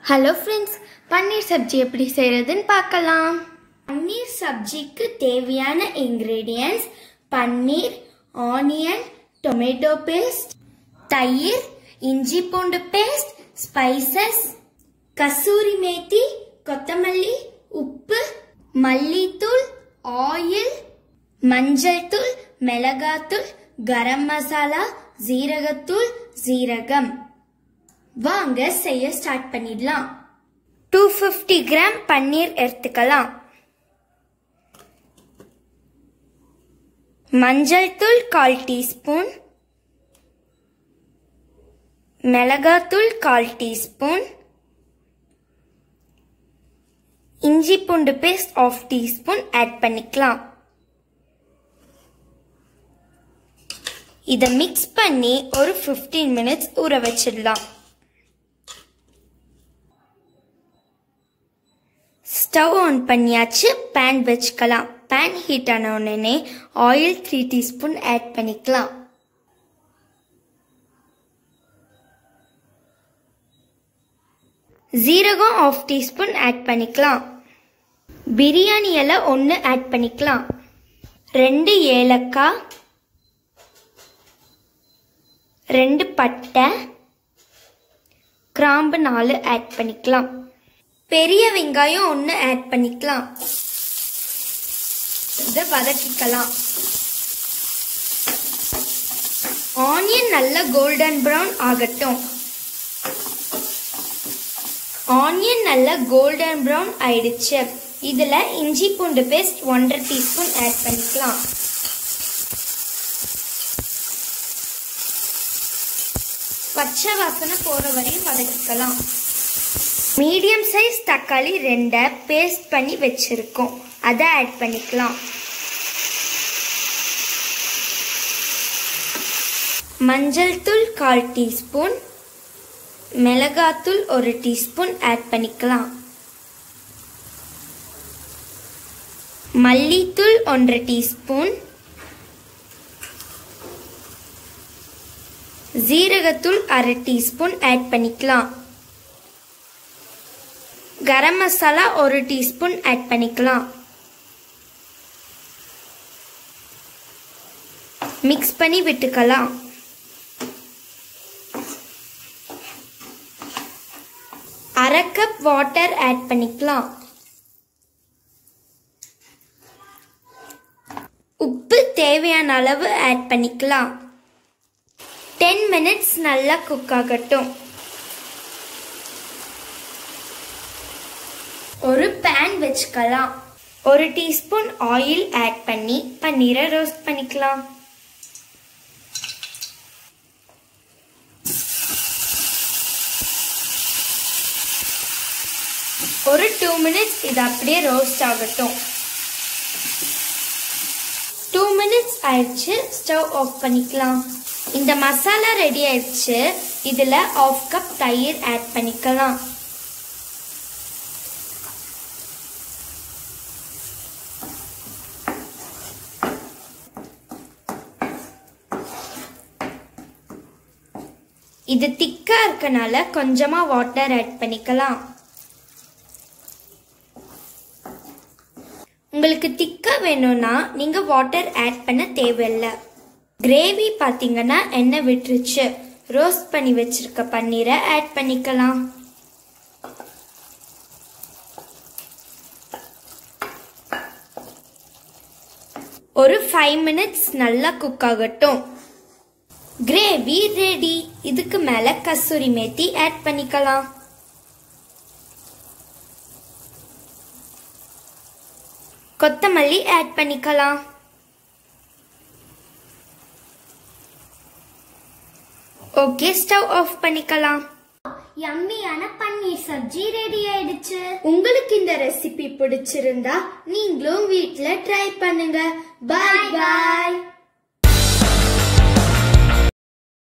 hello friends பன்னீர் சப்ஜி எப்படி செய்யறதுன்னு பார்க்கலாம் பன்னீர் சப்ஜிக்கு தேவையான ingredients paneer onion tomato paste தயிர் இஞ்சி பூண்டு பேஸ்ட் ஸ்பைசஸ் கசூரி மேத்தி கொத்தமல்லி உப்பு மல்லித்தூள் ஆயில் மஞ்சள் தூள் மிளகாத்தூள் கரம் மசாலா ஜீரகத்தூள் ஜீரகம் வாங்க செய்ய ஸ்டார்ட் பண்ணிடலாம் டூ ஃபிஃப்டி கிராம் பன்னீர் எடுத்துக்கலாம் மஞ்சள் தூள் கால் டீஸ்பூன் மிளகாத்தூள் கால் டீஸ்பூன் இஞ்சி பூண்டு பேஸ்ட் ஆஃப் டீஸ்பூன் ஆட் பண்ணிக்கலாம் இதை மிக்ஸ் பண்ணி ஒரு 15 மினிட்ஸ் ஊற வச்சிடலாம் ஸ்டவ் ஆன் பண்ணியாச்சு பேன் வச்சுக்கலாம் பேன் ஹீட் ஆன உடனே ஆயில் த்ரீ டீஸ்பூன் ஆட் பண்ணிக்கலாம் ஜீரகம் ஆஃப் டீஸ்பூன் ஆட் பண்ணிக்கலாம் பிரியாணி இலை ஒன்று ஆட் பண்ணிக்கலாம் ரெண்டு ஏலக்காய் ரெண்டு பட்டை கிராம்பு நாலு ஆட் பண்ணிக்கலாம் பெரிய வெங்காயம் ஒன்று ஆட் பண்ணிக்கலாம் இதை வதக்கிக்கலாம் ஆனியன் நல்ல கோல்டன் ப்ரௌன் ஆகட்டும் ஆனியன் நல்ல கோல்டன் ப்ரௌன் ஆயிடுச்சு இதில் இஞ்சி பூண்டு பேஸ்ட் ஒன்றரை டீஸ்பூன் ஆட் பண்ணிக்கலாம் பச்சை வாசனை போகிற வரையும் வதக்கிக்கலாம் மீடியம் சைஸ் தக்காளி ரெண்டை பேஸ்ட் பண்ணி வச்சுருக்கோம் அதை ஆட் பண்ணிக்கலாம் மஞ்சள் தூள் கால் டீஸ்பூன் மிளகாத்தூள் ஒரு டீஸ்பூன் ஆட் பண்ணிக்கலாம் மல்லித்தூள் ஒன்றரை டீஸ்பூன் ஜீரகத்தூள் அரை டீஸ்பூன் ஆட் பண்ணிக்கலாம் கரம் மசாலா ஒரு டீஸ்பூன் ஆட் பண்ணிக்கலாம் மிக்ஸ் பண்ணி விட்டுக்கலாம் அரை கப் வாட்டர் ஆட் பண்ணிக்கலாம் உப்பு தேவையான அளவு ஆட் பண்ணிக்கலாம் டென் மினிட்ஸ் நல்லா குக் ஆகட்டும் ஒரு பேன் வச்சுக்கலாம் ஒரு டீஸ்பூன் ஆயில் ஆட் பண்ணி பன்னீரை ரோஸ்ட் பண்ணிக்கலாம் ஒரு டூ மினிட்ஸ் இது அப்படியே ரோஸ்ட் ஆகட்டும் டூ மினிட்ஸ் ஆயிடுச்சு ஸ்டவ் ஆஃப் பண்ணிக்கலாம் இந்த மசாலா ரெடி ஆயிடுச்சு இதில் ஆஃப் கப் தயிர் ஆட் பண்ணிக்கலாம் இது திக்கா இருக்கனால கொஞ்சமா வாட்டர் ஆட் பண்ணிக்கலாம் உங்களுக்கு திக்கா வேணும்னா நீங்க வாட்டர் ஆட் பண்ண தேவையில்லை கிரேவி பார்த்தீங்கன்னா எண்ணெய் விட்டுருச்சு ரோஸ்ட் பண்ணி வச்சிருக்க பன்னீரை ஆட் பண்ணிக்கலாம் ஒரு ஃபைவ் மினிட்ஸ் நல்லா குக் ஆகட்டும் கிரேவி ரெடி இதுக்கு மேல கசூரி மேத்தி ஆட் பண்ணிக்கலாம் கொத்தமல்லி ஆட் பண்ணிக்கலாம் ஓகே ஸ்டவ் ஆஃப் பண்ணிக்கலாம் யம்மியான பன்னீர் சப்ஜி ரெடி ஆயிடுச்சு உங்களுக்கு இந்த ரெசிபி பிடிச்சிருந்தா நீங்களும் வீட்ல ட்ரை பண்ணுங்க பாய் பாய்